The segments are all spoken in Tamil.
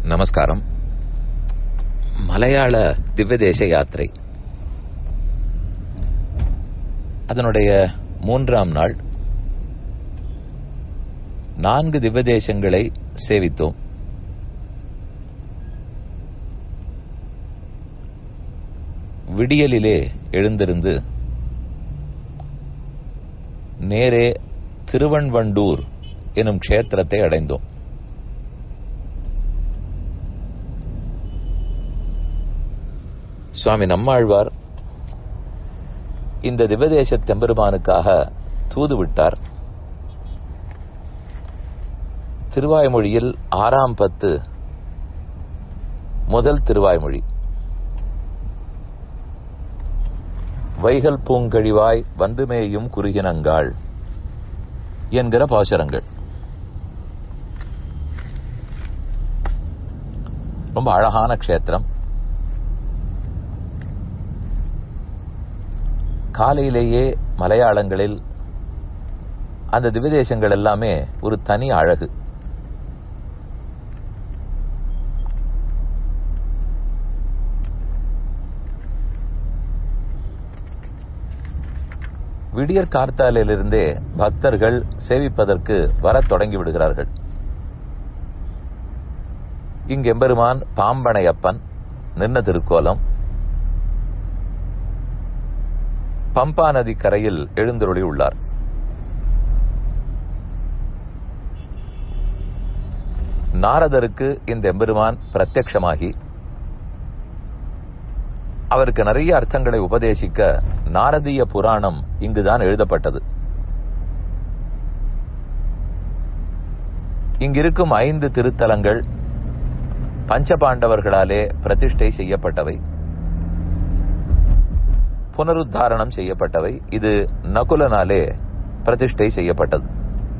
நமஸ்காரம் மலையாள திவ்யதேச யாத்திரை அதனுடைய மூன்றாம் நாள் நான்கு திவ்யதேசங்களை சேவித்தோம் விடியலிலே எழுந்திருந்து நேரே திருவண்வண்டூர் எனும் க்ஷேத்திரத்தை அடைந்தோம் சுவாமி நம்மாழ்வார் இந்த திவதேச தெம்பெருமானுக்காக தூது விட்டார் திருவாய்மொழியில் ஆறாம் பத்து முதல் திருவாய்மொழி வைகல் பூங்கழிவாய் வந்துமேயும் குறுகினங்காள் என்கிற பாசுரங்கள் ரொம்ப அழகான க்ஷேத்திரம் காலையிலேயே மலையாளங்களில் அந்த திவ்யதேசங்கள் எல்லாமே ஒரு தனி அழகு விடியற் கார்த்தாலிலிருந்தே பக்தர்கள் சேவிப்பதற்கு வரத் தொடங்கி விடுகிறார்கள் இங்கெம்பெருமான் பாம்பனையப்பன் நின்ன திருக்கோலம் பம்பா நதி கரையில் எழுந்தருளி உள்ளார் நாரதருக்கு இந்த எம்பெருமான் பிரத்யக்ஷமாகி அவருக்கு நிறைய அர்த்தங்களை உபதேசிக்க நாரதீய புராணம் இங்குதான் எழுதப்பட்டது இங்கிருக்கும் ஐந்து திருத்தலங்கள் பஞ்சபாண்டவர்களாலே பிரதிஷ்டை செய்யப்பட்டவை புனருத்தாரணம் செய்யப்பட்டவை இது நகுலனாலே பிரதிஷ்டை செய்யப்பட்டது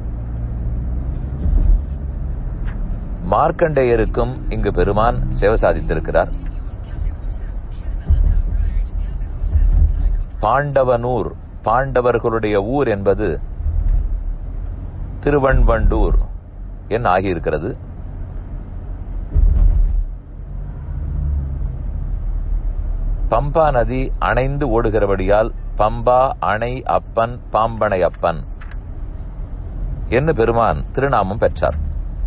மார்க்கண்டேயருக்கும் இங்கு பெருமான் சேவை சாதித்திருக்கிறார் பாண்டவனூர் பாண்டவர்களுடைய ஊர் என்பது திருவண்வண்டூர் என் ஆகியிருக்கிறது பம்பா நதி அணைந்து ஓடுகிறபடியால் பம்பா அணை அப்பன் பாம்பனை அப்பன் என்று பெருமான் திருநாமம் பெற்றார்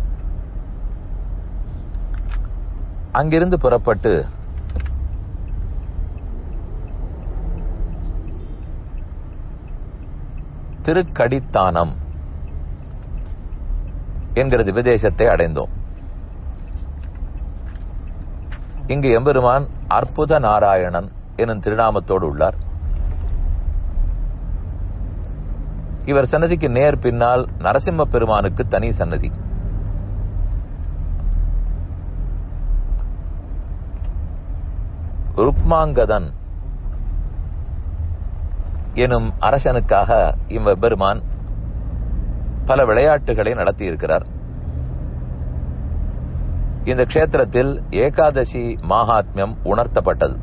அங்கிருந்து புறப்பட்டு திருக்கடித்தானம் என்கிற திவதேசத்தை அடைந்தோம் இங்கு எம்பெருமான் அற்புத நாராயணன் எனும் திருநாமத்தோடு உள்ளார் இவர் சன்னதிக்கு நேர் பின்னால் நரசிம்ம பெருமானுக்கு தனி சன்னதி ருக்மாங்கதன் எனும் அரசனுக்காக இவ பெருமான் பல விளையாட்டுகளை நடத்தியிருக்கிறார் இந்த க்ஷேத்திரத்தில் ஏகாதசி மாகாத்மியம் உணர்த்தப்பட்டது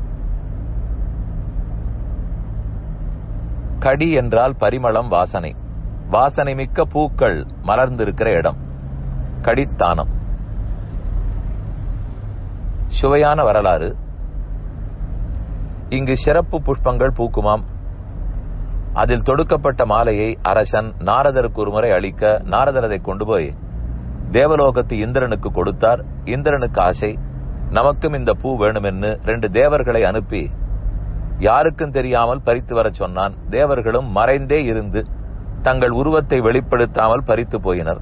கடி என்றால் பரிமளம் வாசனை வாசனை மிக்க பூக்கள் மலர்ந்திருக்கிற இடம் கடித்தானம் சுவையான வரலாறு இங்கு சிறப்பு புஷ்பங்கள் பூக்குமாம் அதில் தொடுக்கப்பட்ட மாலையை அரசன் நாரதருக்கு ஒருமுறை அளிக்க நாரதர் அதை கொண்டு போய் தேவலோகத்து இந்திரனுக்கு கொடுத்தார் இந்திரனுக்கு ஆசை நமக்கும் இந்த பூ வேணுமென்னு ரெண்டு தேவர்களை அனுப்பி யாருக்கும் தெரியாமல் பறித்து வரச் சொன்னான் தேவர்களும் மறைந்தே இருந்து தங்கள் உருவத்தை வெளிப்படுத்தாமல் பறித்து போயினர்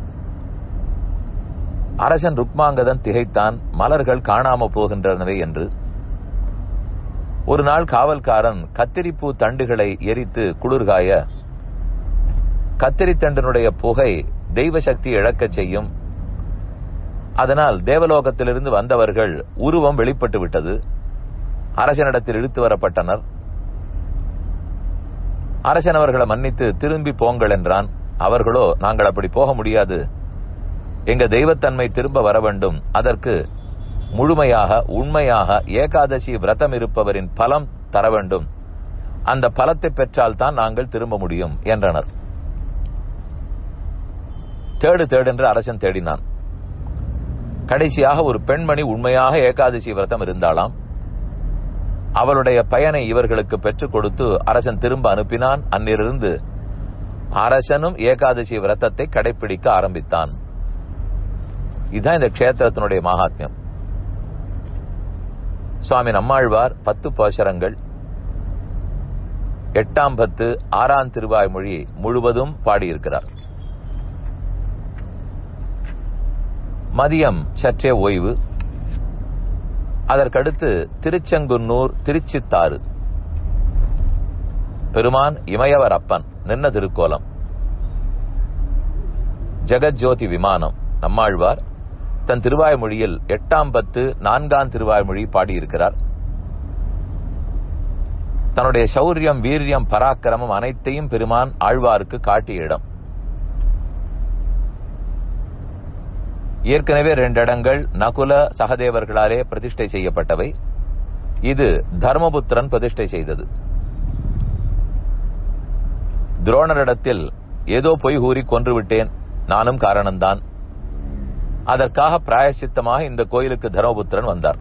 அரசன் ருக்மாங்கதன் திகைத்தான் மலர்கள் காணாம போகின்றனவே என்று ஒரு நாள் காவல்காரன் கத்திரிப்பூ தண்டுகளை எரித்து குளிர்காய கத்திரித்தண்டனுடைய புகை தெய்வ சக்தி இழக்கச் செய்யும் அதனால் தேவலோகத்திலிருந்து வந்தவர்கள் உருவம் வெளிப்பட்டு விட்டது அரசனிடத்தில் இழுத்து வரப்பட்டனர் அரசன் அவர்களை மன்னித்து திரும்பி போங்கள் என்றான் அவர்களோ நாங்கள் அப்படி போக முடியாது எங்க தெய்வத்தன்மை திரும்ப வர வேண்டும் அதற்கு முழுமையாக உண்மையாக ஏகாதசி விரதம் இருப்பவரின் பலம் தர வேண்டும் அந்த பலத்தை பெற்றால் தான் நாங்கள் திரும்ப முடியும் என்றனர் தேடு தேடு என்று அரசன் தேடினான் கடைசியாக ஒரு பெண்மணி உண்மையாக ஏகாதசி விரதம் இருந்தாளாம் அவளுடைய பயனை இவர்களுக்கு பெற்றுக் கொடுத்து அரசன் திரும்ப அனுப்பினான் அன்னிலிருந்து அரசனும் ஏகாதசி விரதத்தை கடைபிடிக்க ஆரம்பித்தான் இதுதான் இந்த க்ஷேத்திரத்தினுடைய மகாத்மியம் சுவாமி நம்மாழ்வார் பத்து போஷரங்கள் எட்டாம் பத்து ஆறாம் திருவாய்மொழி முழுவதும் பாடியிருக்கிறார் மதியம் சற்றே ஓய்வு அதற்கடுத்து திருச்செங்குன்னூர் திருச்சித்தாறு பெருமான் இமயவர் அப்பன் நின்ன திருக்கோலம் ஜெகஜோதி விமானம் நம்மாழ்வார் தன் திருவாய்மொழியில் எட்டாம் பத்து நான்காம் திருவாய்மொழி பாடியிருக்கிறார் தன்னுடைய சௌரியம் வீரியம் பராக்கிரமம் அனைத்தையும் பெருமான் ஆழ்வாருக்கு காட்டிய இடம் ஏற்கனவே ரெண்டு இடங்கள் நகுல சகதேவர்களாலே பிரதிஷ்டை செய்யப்பட்டவை இது தர்மபுத்திரன் பிரதிஷ்டை செய்தது துரோணரிடத்தில் ஏதோ பொய் கூறி கொன்று விட்டேன் நானும் காரணம்தான் அதற்காக பிராயசித்தமாக இந்த கோயிலுக்கு தர்மபுத்திரன் வந்தார்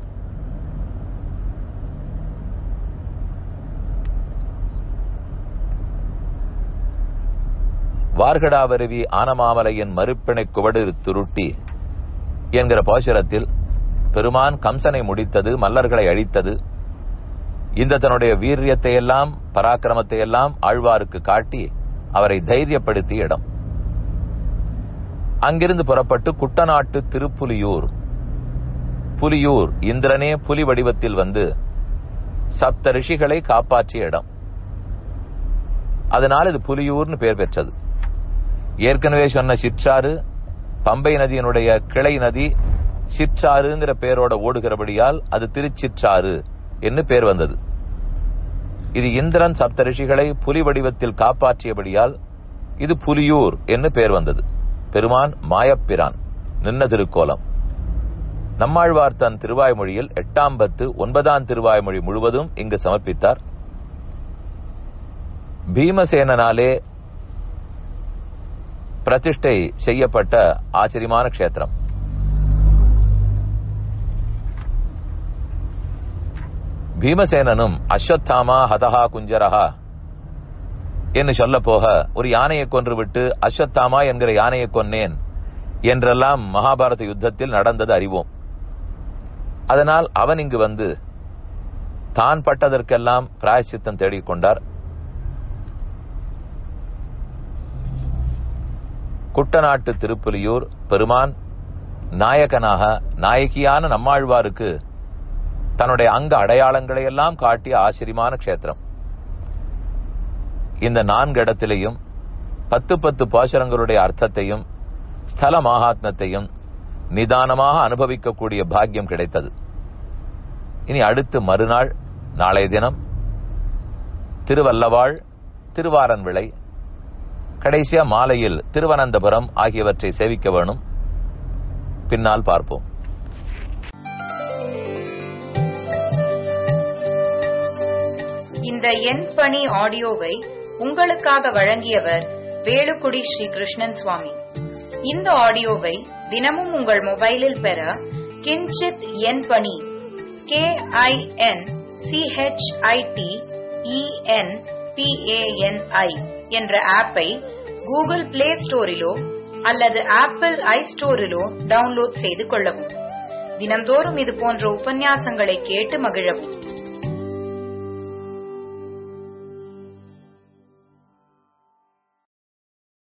வார்கடாவருவி ஆனமாமலையின் மறுப்பிணை குவடு துருட்டி என்கிற பாசுரத்தில் பெருமான் கம்சனை முடித்தது மல்லர்களை அழித்தது இந்த தன்னுடைய வீரியத்தை எல்லாம் பராக்கிரமத்தை எல்லாம் ஆழ்வாருக்கு காட்டி அவரை தைரியப்படுத்திய இடம் அங்கிருந்து புறப்பட்டு குட்டநாட்டு திருப்புலியூர் புலியூர் இந்திரனே புலி வடிவத்தில் வந்து சப்த ரிஷிகளை காப்பாற்றிய இடம் அதனால் இது புலியூர்னு பெயர் பெற்றது ஏற்கனவே சொன்ன சிற்றாறு பம்பை நதியினுடைய கிளை நதி சிற்றாறுங்கிற பெயரோட ஓடுகிறபடியால் அது திருச்சிற்றாறு என்று பெயர் வந்தது இது இந்திரன் சப்த ரிஷிகளை புலி வடிவத்தில் காப்பாற்றியபடியால் இது புலியூர் என்று பெயர் வந்தது பெருமான் மாயப்பிரான் நின்ன திருக்கோலம் நம்மாழ்வார் தன் திருவாய்மொழியில் எட்டாம் பத்து ஒன்பதாம் திருவாய்மொழி முழுவதும் இங்கு சமர்ப்பித்தார் பீமசேனனாலே பிரதிஷ்டை செய்யப்பட்ட ஆச்சரியமான க்ஷேத்திரம் பீமசேனனும் அஸ்வத்தாமா ஹதஹா குஞ்சரஹா என்று சொல்ல போக ஒரு யானையை கொன்று விட்டு அஸ்வத்தாமா என்கிற யானையை கொன்னேன் என்றெல்லாம் மகாபாரத யுத்தத்தில் நடந்தது அறிவோம் அதனால் அவன் இங்கு வந்து தான் பட்டதற்கெல்லாம் பிராயச்சித்தம் தேடிக் கொண்டார் குட்டநாட்டு திருப்புலியூர் பெருமான் நாயகனாக நாயகியான நம்மாழ்வாருக்கு தன்னுடைய அங்க அடையாளங்களை எல்லாம் காட்டிய ஆச்சரியமான க்ஷேத்திரம் இந்த நான்கு இடத்திலேயும் பத்து பத்து பாசுரங்களுடைய அர்த்தத்தையும் ஸ்தல மகாத்மத்தையும் நிதானமாக அனுபவிக்கக்கூடிய பாக்கியம் கிடைத்தது இனி அடுத்து மறுநாள் நாளைய தினம் திருவல்லவாள் திருவாரன் விளை கடைசியா மாலையில் திருவனந்தபுரம் ஆகியவற்றை சேவிக்க வேணும் பின்னால் பார்ப்போம் இந்த எண் பணி ஆடியோவை உங்களுக்காக வழங்கியவர் வேலுக்குடி ஸ்ரீ கிருஷ்ணன் சுவாமி இந்த ஆடியோவை தினமும் உங்கள் மொபைலில் பெற கிஞ்சித் எண் பணி கே ஐ என் சிஹெச்ஐடி இஎன் பிஏஎன்ஐ என்ற ஆப்பை கூகுள் பிளே ஸ்டோரிலோ அல்லது ஆப்பிள் ஐ ஸ்டோரிலோ டவுன்லோட் செய்து கொள்ளவும் தினம்தோறும் இது போன்ற உபன்யாசங்களை கேட்டு மகிழவும்